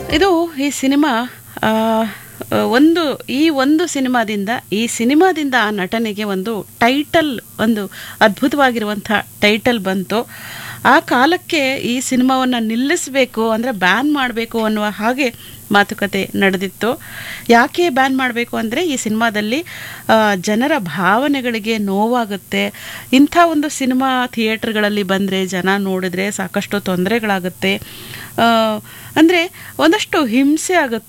ಇದು ಈ ಸಿನಿಮಾ ಆ, ಆ, ಒಂದು ಈ ಒಂದು ಸಿನಿಮಾದಿಂದ ಈ ಸಿನಿಮಾದಿಂದ ಆ ನಟನೆಗೆ ಒಂದು ಟೈಟಲ್ ಒಂದು ಅದ್ಭುತವಾಗಿರುವಂಥ ಟೈಟಲ್ ಬಂತು ಆ ಕಾಲಕ್ಕೆ ಈ ಸಿನಿಮಾವನ್ನು ನಿಲ್ಲಿಸಬೇಕು ಅಂದರೆ ಬ್ಯಾನ್ ಮಾಡಬೇಕು ಅನ್ನುವ ಹಾಗೆ ಮಾತುಕತೆ ನಡೆದಿತ್ತು ಯಾಕೆ ಬ್ಯಾನ್ ಮಾಡಬೇಕು ಅಂದರೆ ಈ ಸಿನಿಮಾದಲ್ಲಿ ಆ, ಜನರ ಭಾವನೆಗಳಿಗೆ ನೋವಾಗುತ್ತೆ ಇಂಥ ಒಂದು ಸಿನಿಮಾ ಥಿಯೇಟ್ರ್ಗಳಲ್ಲಿ ಬಂದರೆ ಜನ ನೋಡಿದ್ರೆ ಸಾಕಷ್ಟು ತೊಂದರೆಗಳಾಗುತ್ತೆ ಅಂದರೆ ಒಂದಷ್ಟು ಹಿಂಸೆ ಆಗುತ್ತೆ